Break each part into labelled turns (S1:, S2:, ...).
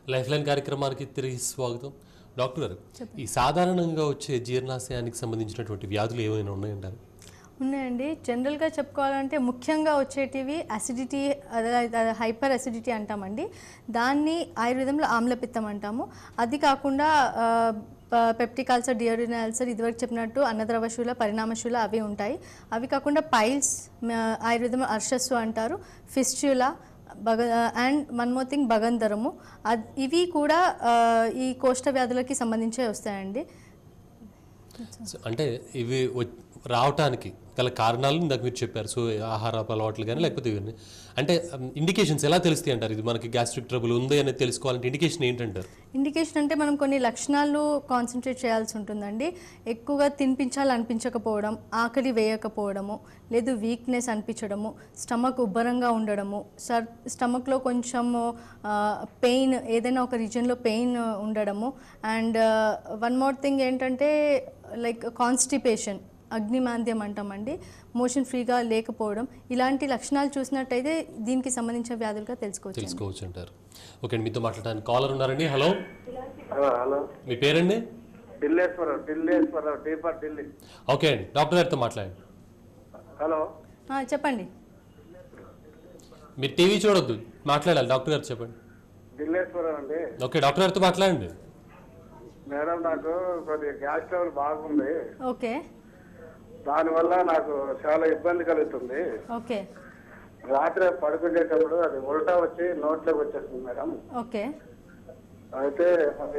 S1: Life line కార్యక్రమానికి తిరిగి స్వాగతం డాక్టర్ గారు ఈ సాధారణంగా వచ్చే జీర్ణాశయానికి సంబంధించినటువంటి వ్యాధులు ఏమైనా ఉన్నాయంటారు
S2: ఉన్నాయండి జనరల్గా చెప్పుకోవాలంటే ముఖ్యంగా వచ్చేటివి అసిడిటీ హైపర్ అసిడిటీ అంటామండి దాన్ని ఆయుర్వేదంలో ఆమ్లపిత్తం అంటాము అది కాకుండా పెప్టిక్ అల్సర్ డియోరిన్ అల్సర్ ఇదివరకు చెప్పినట్టు అన్నద్రవశూల పరిణామశూల అవి ఉంటాయి అవి కాకుండా పైల్స్ ఆయుర్వేదంలో అర్షస్సు అంటారు ఫిస్ట్యులా బగ అండ్ వన్ మోర్ థింగ్ భగంధరము అద్- ఇవి కూడా ఆ, ఈ కోష్ట వ్యాధులకి సంబంధించే వస్తాయండి
S1: సో అంటే ఇవి వ- రావటానికి గల కారణాలు ఇందాక మీరు చెప్పారు సో ఆహార అలవాట్లు కానీ లేకపోతే ఇవన్నీ అంటే ఇండికేషన్స్ ఎలా తెలుస్తాయి అంటారు ఇది మనకి గ్యాస్ట్రిక్ ట్రబుల్ ఉంది అనేది తెలుసుకోవాలంటే ఇండికేషన్ ఏంటంటారు
S2: ఇండికేషన్ అంటే మనం కొన్ని లక్షణాలు కాన్సన్ట్రేట్ చేయాల్సి ఉంటుందండి ఎక్కువగా తినిపించాలనిపించకపోవడం ఆకలి వేయకపోవడము లేదు వీక్నెస్ అనిపించడము స్టమక్ ఉబ్బరంగా ఉండడము సర్ స్టమక్లో కొంచెము పెయిన్ ఏదైనా ఒక రీజన్లో పెయిన్ ఉండడము అండ్ వన్ మోర్ థింగ్ ఏంటంటే లైక్ కాన్స్టిపేషన్ అగ్నిమాంద్యం అంటామండి మోషన్ ఫ్రీగా లేకపోవడం ఇలాంటి లక్షణాలు చూసినట్టయితే దీనికి సంబంధించిన వ్యాధులుగా తెలుసుకోవచ్చు
S1: తెలుసుకోవచ్చు అంటారు ఓకే అండి మీతో మాట్లాడడానికి కాలర్ ఉన్నారండి హలో
S3: హలో హలో
S1: మీ పేరండి
S3: ఢిల్లేశ్వరరావు ఢిల్లేశ్వరరావు డీపర్ ఢిల్లీ
S1: ఓకే అండి డాక్టర్ గారితో మాట్లాడండి
S3: హలో
S2: ఆ, చెప్పండి
S1: మీరు టీవీ చూడొద్దు మాట్లాడాలి డాక్టర్ గారు చెప్పండి
S3: ఢిల్లేశ్వరరావు అండి
S1: ఓకే డాక్టర్ గారితో మాట్లాడండి
S3: మేడం నాకు కొద్దిగా గ్యాస్ ట్రబుల్ బాగుంది
S2: ఓకే
S3: దానివల్ల నాకు చాలా ఇబ్బంది కలుగుతుంది
S2: ఓకే
S3: రాత్రి పడుకునేటప్పుడు అది ఉల్టా వచ్చి నోట్లోకి వచ్చేస్తుంది మేడం
S2: ఓకే
S3: అయితే అది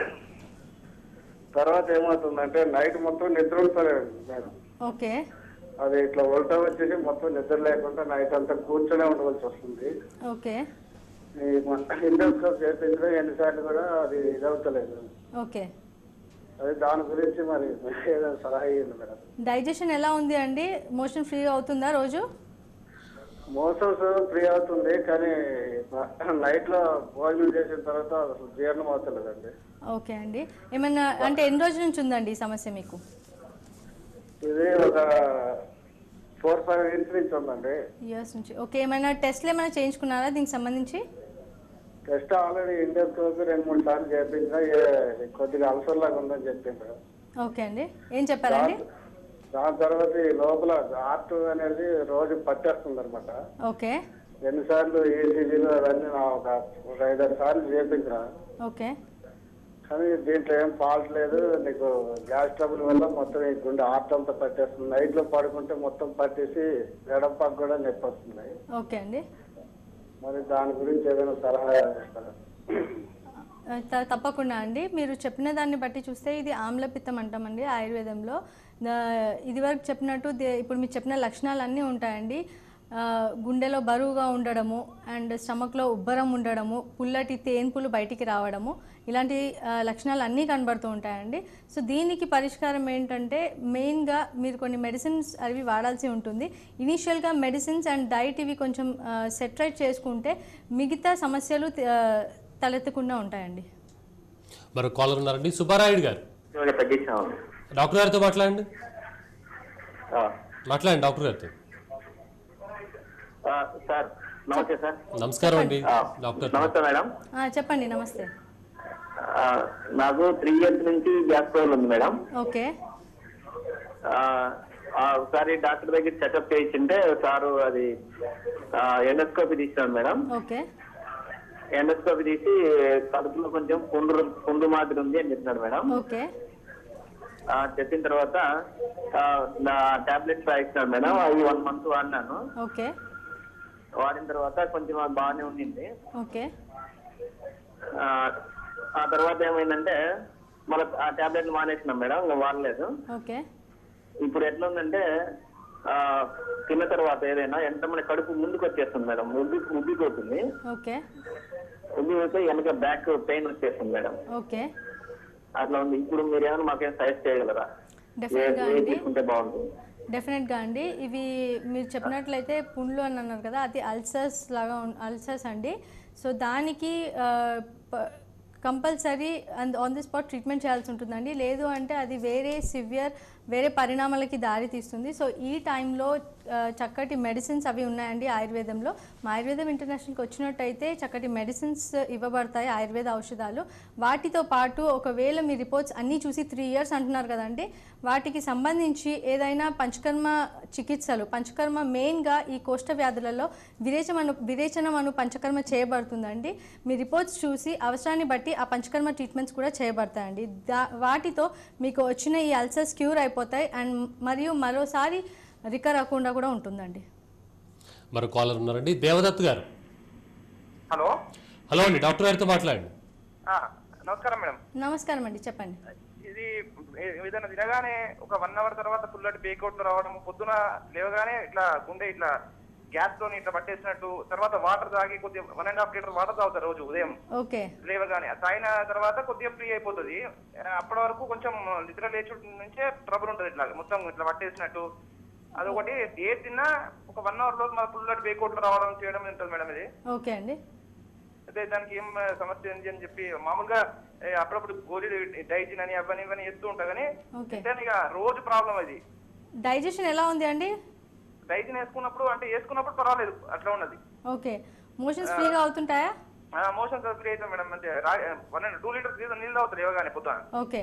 S3: తర్వాత ఏమవుతుందంటే నైట్ మొత్తం నిద్ర ఉంటలేదు మేడం
S2: ఓకే
S3: అది ఇట్లా ఉల్టా వచ్చేసి మొత్తం నిద్ర లేకుండా నైట్ అంతా కూర్చొనే ఉండవలసి వస్తుంది
S2: ఓకే
S3: ఈ ఇండోస్కోప్ చేపించడం ఎన్నిసార్లు కూడా అది ఇదవుతలేదు
S2: ఓకే
S3: అది దాని గురించి మరి ఏదో సలహా ఇవ్వండి మేడం
S2: డైజెషన్ ఎలా ఉంది అండి మోషన్ ఫ్రీ అవుతుందా రోజు
S3: మోషన్స్ ఫ్రీ అవుతుంది కానీ నైట్ లో భోజనం చేసిన తర్వాత అసలు జీర్ణం అవుతలేదండి
S2: ఓకే అండి ఏమన్నా అంటే ఎన్ని రోజుల నుంచి ఉందండి ఈ సమస్య మీకు
S3: ఇది ఒక ఫోర్ ఫైవ్ ఇయర్స్ నుంచి ఉందండి
S2: ఇయర్స్ నుంచి ఓకే ఏమైనా టెస్ట్లు ఏమైనా చేయించుకున్నారా దీనికి సంబంధించి
S3: టెస్ట్ ఆల్రెడీ ఇండోస్కోప్ రెండు మూడు సార్లు చేయించినా ఏ- కొద్దిగా అల్సర్ లాగా ఉందని చెప్పిండ్రు
S2: ఓకే అండి ఏం చెప్పారండి
S3: దాని- దాని తర్వాత ఈ లోపల ఆర్ట్ అనేది రోజు పట్టేస్తుంది అనమాట
S2: ఓకే
S3: ఎన్నిసార్లు ఏసీజీలు అవన్నీ నా ఒక ఒక ఐదారు సార్లు చేపించిన
S2: ఓకే
S3: కానీ దీంట్లో ఏం ఫాల్ట్ లేదు నీకు గ్యాస్ ట్రబుల్ వల్ల మొత్తం ఈ గుండె ఆర్ట్ అంతా పట్టేస్తుంది నైట్ లో పడుకుంటే మొత్తం పట్టేసి ఎడపకు కూడా నొప్పి వస్తుంది
S2: ఓకే అండి
S3: మరి దాని గురించి ఏదైనా సలహా ఇస్తారా
S2: త- తప్పకుండా అండి మీరు చెప్పిన దాన్ని బట్టి చూస్తే ఇది ఆమ్లపిత్తం అంటామండి ఆయుర్వేదంలో ద- ఇదివరకు చెప్పినట్టు దే- ఇప్పుడు మీరు చెప్పిన లక్షణాలు అన్నీ ఉంటాయండి ఆ, గుండెలో బరువుగా ఉండడము అండ్ స్టమక్లో ఉబ్బరం ఉండడము పుల్లటి తేన్పులు బయటికి రావడము ఇలాంటి ఆ, లక్షణాలు అన్నీ కనబడుతూ ఉంటాయండి సో దీనికి పరిష్కారం ఏంటంటే మెయిన్గా మీరు కొన్ని మెడిసిన్స్ అవి వాడాల్సి ఉంటుంది ఇనీషియల్గా మెడిసిన్స్ అండ్ డైట్ ఇవి కొంచెం సెటరైట్ చేసుకుంటే మిగతా సమస్యలు ఆ, తలెత్తకుండా ఉంటాయండి
S1: మరో కాలర్ ఉన్నారండి సుబ్బారాయుడు గారు
S4: ఇవాళ తగ్గించాము
S1: డాక్టర్ గారితో మాట్లాడండి
S4: ఆ,
S1: మాట్లాడండి డాక్టర్ గారితో
S4: ఆ, సార్ నమస్తే సార్
S1: నమస్కారం అండి
S4: ఆ,
S1: డాక్టర్
S4: నమస్తే మేడం
S2: ఆ, చెప్పండి నమస్తే
S4: ఆ, నాకు త్రీ ఇయర్స్ నుంచి గ్యాస్ ప్రాబ్లం ఉంది మేడం
S2: ఓకే
S4: ఆ, ఆ, ఒకసారి డాక్టర్ దగ్గర చెకప్ చేయించింటే సారు అది ఎండోస్కోపీ తీసినాను మేడం
S2: ఓకే
S4: ఎండోస్కోపీ తీసి కడుపులో కొంచెం పుండు పుండు మాదిరి ఉంది అని చెప్పినాడు మేడం
S2: ఓకే
S4: ఆ, చెప్పిన తర్వాత ఆ, నా టాబ్లెట్స్ రాయించినాడు మేడం అవి వన్ మంత్ వాడినాను
S2: ఓకే
S4: వాడిన తర్వాత కొంచెం అది బాగానే ఉండింది
S2: ఓకే
S4: ఆ ఆ తర్వాత ఏమైందంటే మళ్ళీ ఆ టాబ్లెట్ మానేసినాం మేడం ఇంకా వాడలేదు
S2: ఓకే
S4: ఇప్పుడు ఎట్లా ఉందంటే ఆ తిన్న తర్వాత ఏదైనా ఎంత మన కడుపు ముందుకు వచ్చేస్తుంది మేడం ఉబ్బి ఉబ్బిపోతుంది
S2: ఓకే
S4: ఉబ్బిపోతే వెనక బ్యాక్ పెయిన్ వచ్చేస్తుంది మేడం
S2: ఓకే
S4: అట్లా ఉంది ఇప్పుడు మీరు ఏమైనా మాకేం సజెస్ట్ చేయగలరా ఏ
S2: డెఫినెట్గా
S4: ఏ
S2: అండి
S4: తీసుకుంటే బాగుంటుంది
S2: డెఫినెట్గా అండి ఇవి మీరు చెప్పినట్లయితే పుండ్లు అని అన్నారు కదా అది అల్సర్స్ లాగా అల్సర్స్ అండి సో దానికి ఆ, ప- compulsory and on the spot treatment చేయాల్సి ఉంటుందండి లేదు అంటే అది వేరే సివియర్ వేరే పరిణామాలకి దారి తీస్తుంది సో ఈ టైంలో ఆ, చక్కటి మెడిసిన్స్ అవి ఉన్నాయండి ఆయుర్వేదంలో మా ఆయుర్వేదం ఇంటర్నేషనల్కి వచ్చినట్టయితే చక్కటి మెడిసిన్స్ ఇవ్వబడతాయి ఆయుర్వేద ఔషధాలు వాటితో పాటు ఒకవేళ మీ రిపోర్ట్స్ అన్నీ చూసి త్రీ ఇయర్స్ అంటున్నారు కదండి వాటికి సంబంధించి ఏదైనా పంచకర్మ చికిత్సలు పంచకర్మ మెయిన్గా ఈ కోష్ట వ్యాధులలో విరేచమను విరేచనం అను పంచకర్మ చేయబడుతుందండి మీ రిపోర్ట్స్ చూసి అవసరాన్ని బట్టి ఆ పంచకర్మ ట్రీట్మెంట్స్ కూడా చేయబడతాయండి దా వాటితో మీకు వచ్చిన ఈ అల్సర్స్ క్యూర్ అయిపోతాయి అండ్ మరియు మరోసారి రికర్ అవ్వకుండా కూడా ఉంటుందండి
S1: మరో కాలర్ ఉన్నారండి దేవదత్ గారు
S5: హలో
S1: హలో అండి డాక్టర్ గారితో మాట్లాడండి
S5: ఆ, నమస్కారం మేడం
S2: నమస్కారం అండి చెప్పండి
S5: ఇది ఏ- ఏదైనా తినగానే ఒక వన్ అవర్ తర్వాత పుల్లటి బేకౌట్ రావడం పొద్దున లేవగానే ఇట్లా గుండె ఇట్లా గ్యాస్ తోని ఇట్లా పట్టేసినట్టు తర్వాత వాటర్ తాగి కొద్దిగా one and half litre water తాగుతారు రోజు ఉదయం
S2: ఓకే
S5: లేవగానే తాగిన తర్వాత కొద్దిగా ఫ్రీ అయిపోతుంది ఆ, అప్పటి వరకు కొంచెం నిద్ర లేచు నుంచే ట్రబుల్ ఉంటుంది ఇట్లా మొత్తం ఇట్లా పట్టేసినట్టు అదొకటి ఏ తిన్నా ఒక వన్ అవర్ లో మన పుల్లటి బేకౌట్లు రావడం చేయడం ఉంటుంది మేడం ఇది
S2: ఓకే అండి
S5: అదే దానికి ఏం ఆ, సమస్య ఏంటి అని చెప్పి మామూలుగా ఏ, అప్పుడప్పుడు గోళీలు డైజిన్ అని అవన్నీ ఇవన్నీ ఎత్తూ ఉంటా కానీ
S2: ఓకే
S5: అంటే ఇక రోజు ప్రాబ్లం అది
S2: డైజెషన్ ఎలా ఉంది అండి
S5: డైజిన్ వేసుకున్నప్పుడు అంటే వేసుకున్నప్పుడు పర్వాలేదు అట్లా ఉన్నది
S2: ఓకే మోషన్స్ ఫ్రీగా అవుతుంటాయా
S5: మోషన్ ఫ్రీ అవుతుంది మేడం అంటే వన్ టూ లీటర్స్ నీళ్ళు తాగుతారు ఇవ్వగానే పొద్దున
S2: ఓకే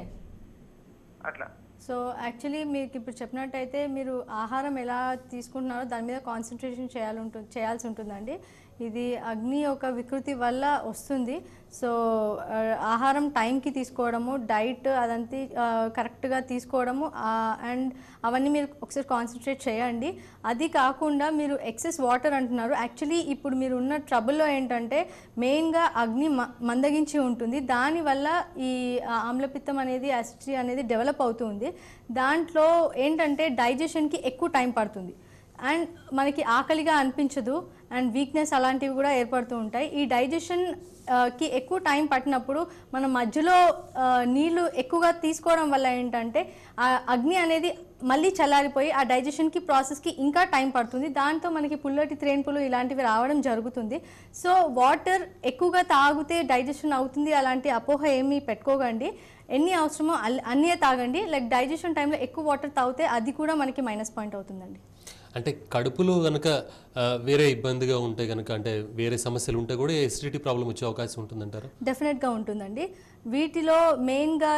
S5: అట్లా
S2: సో యాక్చువల్లీ మీకు ఇప్పుడు చెప్పినట్టయితే మీరు ఆహారం ఎలా తీసుకుంటున్నారో దాని మీద కాన్సన్ట్రేషన్ చేయాలి ఉంటుంది చేయాల్సి ఉంటుందండి ఇది అగ్ని ఒక వికృతి వల్ల వస్తుంది సో ఆ, ఆహారం టైంకి తీసుకోవడము డైట్ అదంతా కరెక్ట్గా తీసుకోవడము అండ్ అవన్నీ మీరు ఒకసారి కాన్సన్ట్రేట్ చేయండి అది కాకుండా మీరు ఎక్సెస్ వాటర్ అంటున్నారు యాక్చువల్లీ ఇప్పుడు మీరు ఉన్న ట్రబుల్లో ఏంటంటే మెయిన్గా అగ్ని మ- మందగించి ఉంటుంది దానివల్ల ఈ ఆ, ఆమ్లపిత్తం అనేది యాసిడిటీ అనేది డెవలప్ అవుతుంది దాంట్లో ఏంటంటే డైజెషన్కి ఎక్కువ టైం పడుతుంది అండ్ మనకి ఆకలిగా అనిపించదు అండ్ వీక్నెస్ అలాంటివి కూడా ఏర్పడుతూ ఉంటాయి ఈ డైజెషన్ ఆ, కి ఎక్కువ టైం పట్టినప్పుడు మనం మధ్యలో ఆ, నీళ్లు ఎక్కువగా తీసుకోవడం వల్ల ఏంటంటే ఆ అగ్ని అనేది మళ్ళీ చల్లారిపోయి ఆ డైజెషన్కి ప్రాసెస్కి ఇంకా టైం పడుతుంది దాంతో మనకి పుల్లటి త్రేన్పులు ఇలాంటివి రావడం జరుగుతుంది సో వాటర్ ఎక్కువగా తాగితే డైజెషన్ అవుతుంది అలాంటి అపోహ ఏమీ పెట్టుకోకండి ఎన్ని అవసరమో అల్- అన్నీ తాగండి లైక్ డైజెషన్ టైంలో ఎక్కువ వాటర్ తాగితే అది కూడా మనకి మైనస్ పాయింట్ అవుతుందండి
S1: అంటే కడుపులో కనుక ఆ, వేరే ఇబ్బందిగా ఉంటే కనుక అంటే వేరే సమస్యలు ఉంటే కూడా ఎసిడిటీ ప్రాబ్లం వచ్చే అవకాశం ఉంటుందంటారా
S2: డెఫినెట్గా ఉంటుందండి వీటిలో మెయిన్గా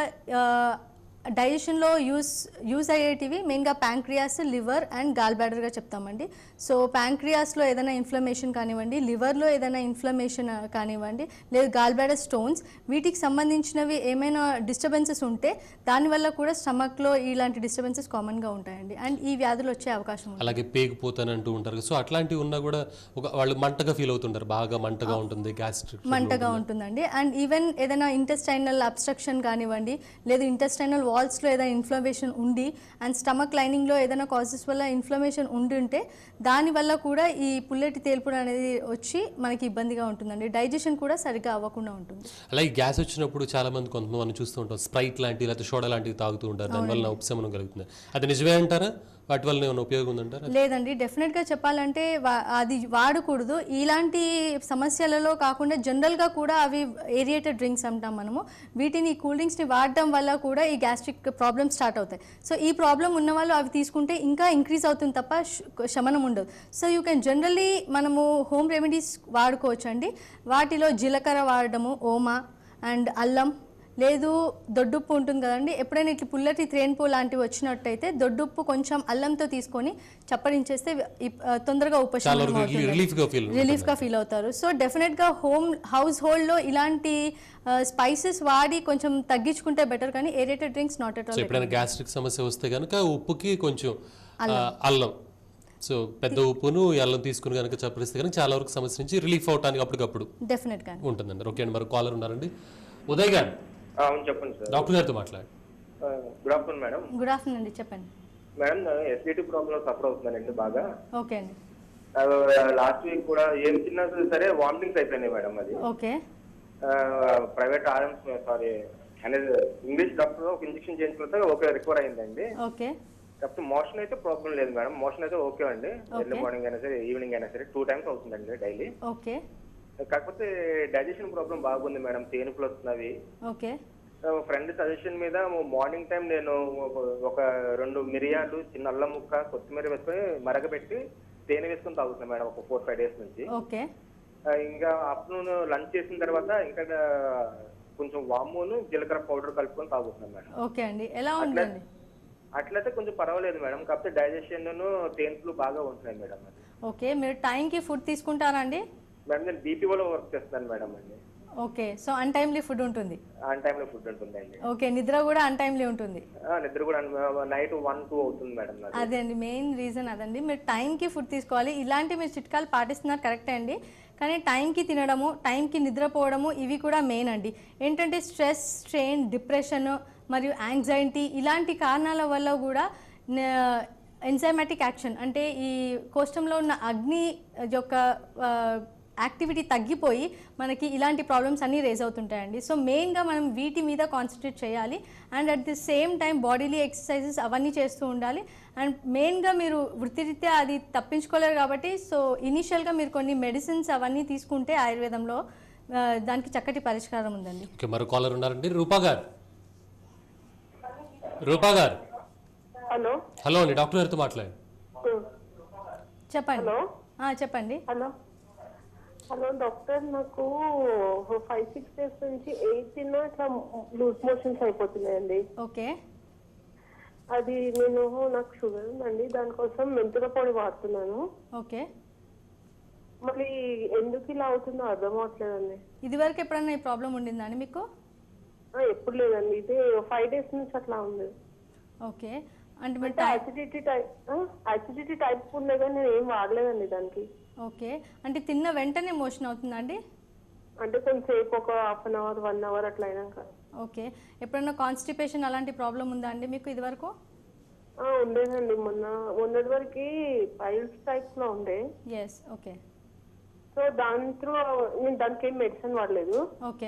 S2: డైజెషన్లో యూస్ యూజ్ అయ్యేటివి మెయిన్గా ప్యాంక్రియాస్ లివర్ అండ్ గాల్ బ్లాడర్గా చెప్తామండి సో ప్యాంక్రియాస్లో ఏదైనా ఇన్ఫ్లమేషన్ కానివ్వండి లివర్లో ఏదైనా ఇన్ఫ్లమేషన్ కానివ్వండి లేదు గాల్ బ్లాడర్ స్టోన్స్ వీటికి సంబంధించినవి ఏమైనా డిస్టర్బెన్సెస్ ఉంటే దానివల్ల కూడా స్టమక్లో ఇలాంటి డిస్టర్బెన్సెస్ కామన్గా ఉంటాయండి అండ్ ఈ వ్యాధులు వచ్చే అవకాశం ఉంది
S1: అలాగే పేగిపోతానంటూ ఉంటారు సో అట్లాంటివి ఉన్నా కూడా ఒక వాళ్ళు మంటగా ఫీల్ అవుతుంటారు బాగా మంటగా ఉంటుంది గ్యాస్ట్రిక్
S2: మంటగా ఉంటుందండి అండ్ ఈవెన్ ఏదైనా ఇంటెస్టైనల్ అబ్స్ట్రక్షన్ కానివ్వండి లేదు ఇంటెస్టైనల్ వాల్స్లో ఏదైనా ఇన్ఫ్లమేషన్ ఉండి అండ్ స్టమక్ లైనింగ్లో ఏదైనా కాజెస్ వల్ల ఇన్ఫ్లమేషన్ ఉండి ఉంటే దానివల్ల కూడా ఈ పుల్లటి తేల్పుడు అనేది వచ్చి మనకి ఇబ్బందిగా ఉంటుందండి డైజెషన్ కూడా సరిగ్గా అవ్వకుండా ఉంటుంది
S1: అలాగే గ్యాస్ వచ్చినప్పుడు చాలా మంది కొంతమంది చూస్తూ ఉంటాం స్ప్రైట్ లాంటివి లేకపోతే సోడా లాంటివి తాగుతూ ఉంటారు దానివల్ల ఉపశమనం కలుగుతుంది అది నిజమే అంటారా వాటి వల్ల ఏమైనా ఉపయోగం ఉందంటారా
S2: లేదండి డెఫినెట్గా చెప్పాలంటే వా- అది వాడకూడదు ఇలాంటి సమస్యలలో కాకుండా జనరల్గా కూడా అవి ఏరియేటెడ్ డ్రింక్స్ అంటాం మనము వీటిని కూల్ డ్రింక్స్ని వాడడం వల్ల కూడా ఈ గ్యాస్ట్రిక్ ప్రాబ్లమ్స్ స్టార్ట్ అవుతాయి సో ఈ ప్రాబ్లం ఉన్న వాళ్ళు అవి తీసుకుంటే ఇంకా ఇంక్రీజ్ అవుతుంది తప్ప శ- శమనం ఉండదు సో యూ కెన్ జనరల్లీ మనము హోమ్ రెమెడీస్ వాడుకోవచ్చు అండి వాటిలో జీలకర్ర వాడడము ఓమా అండ్ అల్లం లేదు దొడ్డుప్పు ఉంటుంది కదండి ఎప్పుడైనా ఇట్లా పుల్లటి త్రేన్పు లాంటివి వచ్చినట్టయితే దొడ్డుప్పు కొంచెం అల్లంతో తీసుకొని చప్పరించేస్తే ఇప్- ఆ, తొందరగా
S1: చాలా
S2: ఉపశమనం
S1: వరకు
S2: అవుతుంది
S1: రిలీఫ్ గా ఫీల్
S2: రిలీఫ్గా ఫీల్ అవుతారు సో డెఫినెట్గా హోమ్ హౌస్ హోల్డ్లో ఇలాంటి స్పైసెస్ వాడి కొంచెం తగ్గించుకుంటే బెటర్ కానీ aerated drinks not at
S1: so
S2: all
S1: ఎప్పుడైనా గ్యాస్ట్రిక్ సమస్య వస్తే కనుక ఉప్పుకి కొంచెం ఆ, అల్లం సో పెద్ద ఉప్పును ఈ అల్లం తీసుకుని కనుక చప్పరిస్తే కనుక చాలా వరకు సమస్య నుంచి రిలీఫ్ అవడానికి అప్పటికప్పుడు
S2: డెఫినెట్గా
S1: ఉంటుందండి ఓకే అండి మరి కాలర్ ఉన్నారండి ఉదయ్ గారు
S5: అవును చెప్పండి సార్
S1: డాక్టర్ గారితో మాట్లాడండి
S5: good afternoon madam
S2: good afternoon అండి చెప్పండి
S5: మేడం ఎస్డిటి ప్రాబ్లం సఫర్ అవుతున్నానండి బాగా
S2: ఓకే అండి
S5: లాస్ట్ వీక్ కూడా ఏం తిన్నా సరే వామిటింగ్స్ అయిపోయినాయి మేడం అది
S2: ఓకే
S5: ప్రైవేట్ ఆర్ఎంస్ సారీ అనేది ఇంగ్లీష్ డాక్టర్ ఒక ఇంజెక్షన్ చేయించుకుంటే ఓకే రికవర్ అయిందండి
S2: ఓకే
S5: కాకపోతే మోషన్ అయితే ప్రాబ్లం లేదు మేడం మోషన్ అయితే ఓకే అండి ఎర్లీ
S2: Okay.
S5: మార్నింగ్ అయినా సరే ఈవినింగ్ అయినా సరే టూ టైమ్స్ అవుతుందండి డైలీ
S2: ఓకే
S6: కాకపోతే డైజెషన్ ప్రాబ్లం బాగుంది మేడం తేనుపులు వస్తున్నవి
S2: ఓకే
S6: ఫ్రెండ్ సజెషన్ మీద మార్నింగ్ టైం నేను ఒక- ఒక రెండు మిరియాలు చిన్న అల్లం ముక్క కొత్తిమీర వేసుకొని మరగబెట్టి తేనె వేసుకొని తాగుతున్నాను మేడం ఒక ఫోర్ ఫైవ్ డేస్ నుంచి
S2: ఓకే
S6: ఆ, ఇంకా ఆఫ్టర్నూన్ లంచ్ చేసిన తర్వాత ఇంకా కొంచెం వామును జీలకర్ర పౌడర్ కలుపుకొని తాగుతున్నాను మేడం
S2: ఓకే అండి ఎలా ఉందండి
S6: అట్లయితే కొంచెం పర్వాలేదు మేడం కాకపోతే డైజెషన్ తేన్పులు బాగా ఉంటున్నాయి మేడం
S2: ఓకే మీరు టైంకి ఫుడ్ తీసుకుంటారా అండి
S6: మేడం నేను బీపీఓలో వర్క్ చేస్తాను మేడం అండి
S2: ఓకే సో అన్టైమ్లీ ఫుడ్ ఉంటుంది
S6: ఆన్ టైంలో ఫుడ్ ఉంటుందండి
S2: ఓకే నిద్ర కూడా అన్టైమ్లీ ఉంటుంది
S6: ఆ, నిద్ర కూడా నైట్ వన్ టూ అవుతుంది మేడం నాది
S2: అదే అండి మెయిన్ రీజన్ అదండి మీరు టైంకి ఫుడ్ తీసుకోవాలి ఇలాంటి మీరు చిట్కాలు పాటిస్తున్నారు కరెక్టే అండి కానీ టైంకి తినడము టైంకి నిద్రపోవడము ఇవి కూడా మెయిన్ అండి ఏంటంటే స్ట్రెస్ స్ట్రెయిన్ డిప్రెషన్ మరియు యాంగ్జైటీ ఇలాంటి కారణాల వల్ల కూడా ఎన్జైమాటిక్ యాక్షన్ అంటే ఈ కోష్టంలో ఉన్న అగ్ని యొక్క ఆ, యాక్టివిటీ తగ్గిపోయి మనకి ఇలాంటి ప్రాబ్లమ్స్ అన్నీ రేజ్ అవుతుంటాయండి సో మెయిన్గా మనం వీటి మీద కాన్సన్ట్రేట్ చేయాలి and at the same time bodily exercises అవన్నీ చేస్తూ ఉండాలి అండ్ మెయిన్గా మీరు వృత్తిరీత్యా అది తప్పించుకోలేరు కాబట్టి సో ఇనీషియల్గా మీరు కొన్ని మెడిసిన్స్ అవన్నీ తీసుకుంటే ఆయుర్వేదంలో ఆ, దానికి చక్కటి పరిష్కారం ఉందండి
S1: ఓకే మరో కాలర్ ఉన్నారండి రూపా గారు రూపా గారు
S7: హలో
S1: హలో అండి డాక్టర్ గారితో మాట్లాడండి
S2: చెప్పండి
S7: హలో.
S2: ఆ, చెప్పండి
S7: హలో హలో డాక్టర్ నాకు ఫైవ్ సిక్స్ డేస్ నుంచి ఎయిట్ తిన్నా ఇట్లా లూజ్ మోషన్స్ అయిపోతున్నాయండి
S2: ఓకే
S7: అది నేను నాకు షుగర్ ఉందండి దానికోసం మెంతుల పొడి వాడుతున్నాను
S2: ఓకే
S7: మళ్ళీ ఎందుకు ఇలా అవుతుందో అర్థం అవట్లేదండి
S2: ఇదివరకు ఎప్పుడన్నా ఈ ప్రాబ్లం ఉండిందా అండి మీకు
S7: ఆ, ఎప్పుడు లేదండి ఇది ఫైవ్ డేస్ నుంచి అట్లా ఉంది
S2: ఓకే అంటే మీరు
S7: అంటే
S2: time
S7: acidity type acidity type ఉండే కానీ నేను ఏం వాడలేదండి దానికి
S2: ఓకే అంటే తిన్న వెంటనే మోషన్ అవుతుందా అండి
S7: అంటే కొంచెంసేపు ఒక half an hour one hour అట్లా అయినాక
S2: ఓకే ఎప్పుడన్నా కాన్స్టిపేషన్ అలాంటి ప్రాబ్లం ఉందా అండి మీకు ఇదివరకు
S7: ఆ, ఉండేదండి మొన్న మొన్నటి వరకు పైల్స్ టైప్ లో ఉండే
S2: ఎస్ ఓకే
S7: సో దాని త్రూ నేను దానికి ఏం మెడిసిన్ వాడలేదు
S2: ఓకే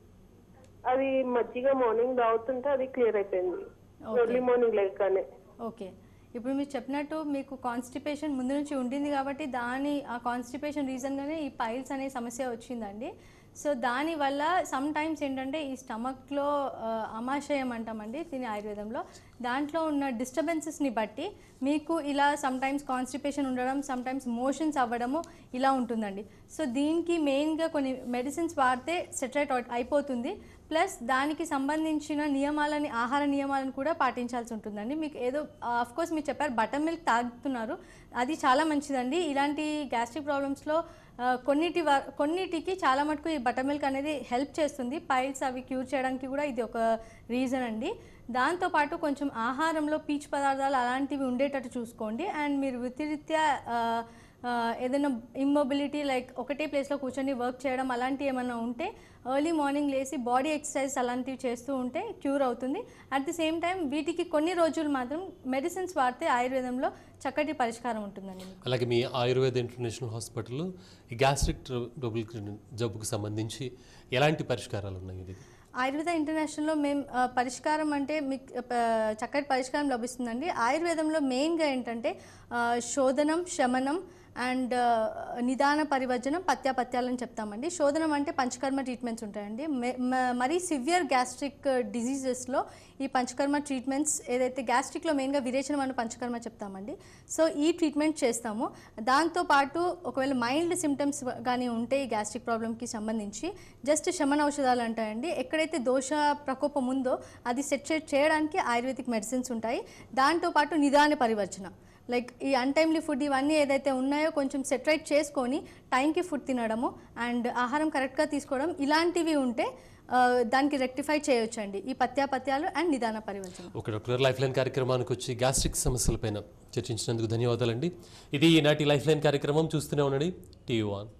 S7: అది మజ్జిగ మార్నింగ్ తాగుతుంటే అది క్లియర్ అయిపోయింది
S2: Okay.
S7: ఎర్లీ మార్నింగ్ లేకనే
S2: ఓకే ఇప్పుడు మీరు చెప్పినట్టు మీకు కాన్స్టిపేషన్ ముందు నుంచి ఉండింది కాబట్టి దాని ఆ కాన్స్టిపేషన్ రీజన్గానే ఈ పైల్స్ అనే సమస్య వచ్చిందండి సో దానివల్ల సమ్ టైమ్స్ ఏంటంటే ఈ స్టమక్లో అమాశయం అంటామండి దీని ఆయుర్వేదంలో దాంట్లో ఉన్న డిస్టర్బెన్సెస్ని బట్టి మీకు ఇలా సమ్ టైమ్స్ కాన్స్టిపేషన్ ఉండడం సమ్ టైమ్స్ మోషన్స్ అవ్వడము ఇలా ఉంటుందండి సో దీనికి మెయిన్గా కొన్ని మెడిసిన్స్ వాడితే సెటరేట్ అయిపోతుంది ప్లస్ దానికి సంబంధించిన నియమాలని ఆహార నియమాలను కూడా పాటించాల్సి ఉంటుందండి మీకు ఏదో ఆఫ్ కోర్స్ మీరు చెప్పారు బటర్ మిల్క్ తాగుతున్నారు అది చాలా మంచిదండి ఇలాంటి గ్యాస్ట్రిక్ ప్రాబ్లమ్స్లో కొన్నిటి వ- కొన్నిటికి చాలా మటుకు ఈ బటర్ మిల్క్ అనేది హెల్ప్ చేస్తుంది పైల్స్ అవి క్యూర్ చేయడానికి కూడా ఇది ఒక రీజన్ అండి దాంతోపాటు కొంచెం ఆహారంలో పీచు పదార్థాలు అలాంటివి ఉండేటట్టు చూసుకోండి అండ్ మీరు వృత్తిరీత్యా ఆ, ఆ, ఏదైనా ఇమ్మొబిలిటీ లైక్ ఒకటే ప్లేస్లో కూర్చొని వర్క్ చేయడం అలాంటివి ఏమైనా ఉంటే ఎర్లీ మార్నింగ్ లేసి బాడీ ఎక్సర్సైజ్ అలాంటివి చేస్తూ ఉంటే క్యూర్ అవుతుంది అట్ ది సేమ్ టైం వీటికి కొన్ని రోజులు మాత్రం మెడిసిన్స్ వాడితే ఆయుర్వేదంలో చక్కటి పరిష్కారం ఉంటుందండి మీకు
S1: అలాగే మీ ఆయుర్వేద ఇంటర్నేషనల్ హాస్పిటల్లో ఈ గ్యాస్ట్రిక్ ట్రబుల్ జబ్బుకు సంబంధించి ఎలాంటి పరిష్కారాలు ఉన్నాయి ఇది
S2: ఆయుర్వేద ఇంటర్నేషనల్లో మేము ఆ, పరిష్కారం అంటే మీకు ఆ, చక్కటి పరిష్కారం లభిస్తుందండి ఆయుర్వేదంలో మెయిన్గా ఏంటంటే ఆ, శోధనం శమనం అండ్ నిదాన పరివర్జనం పత్యాపత్యాలని చెప్తామండి శోధనం అంటే పంచకర్మ ట్రీట్మెంట్స్ ఉంటాయండి మె- మ- మరీ సివియర్ గ్యాస్ట్రిక్ డిజీజెస్లో ఈ పంచకర్మ ట్రీట్మెంట్స్ ఏదైతే గ్యాస్ట్రిక్లో మెయిన్గా విరేచనం అనే పంచకర్మ చెప్తామండి సో ఈ ట్రీట్మెంట్ చేస్తాము దాంతోపాటు ఒకవేళ మైల్డ్ సిమ్టమ్స్ కానీ ఉంటే ఈ గ్యాస్ట్రిక్ ప్రాబ్లమ్కి సంబంధించి జస్ట్ శమన ఔషధాలు అంటాయండి ఎక్కడైతే దోష ప్రకోపం ఉందో అది సెట్ చేయడానికి ఆయుర్వేదిక్ మెడిసిన్స్ ఉంటాయి దాంతోపాటు నిదాన పరివర్జన లైక్ ఈ అన్టైమ్లీ ఫుడ్ ఇవన్నీ ఏదైతే ఉన్నాయో కొంచెం సెటరైట్ చేసుకొని టైంకి ఫుడ్ తినడము అండ్ ఆహారం కరెక్ట్గా తీసుకోవడం ఇలాంటివి ఉంటే ఆ, దానికి రెక్టిఫై చేయొచ్చండి ఈ పత్యాపత్యాలు అండ్ నిదాన పరివర్జన
S1: ఒక డాక్టర్ లైఫ్ లైన్ కార్యక్రమానికి వచ్చి గ్యాస్ట్రిక్ సమస్యలపైన చర్చించినందుకు ధన్యవాదాలండి ఇది ఈనాటి లైఫ్ లైన్ కార్యక్రమం చూస్తూనే ఉండండి టీవీ వన్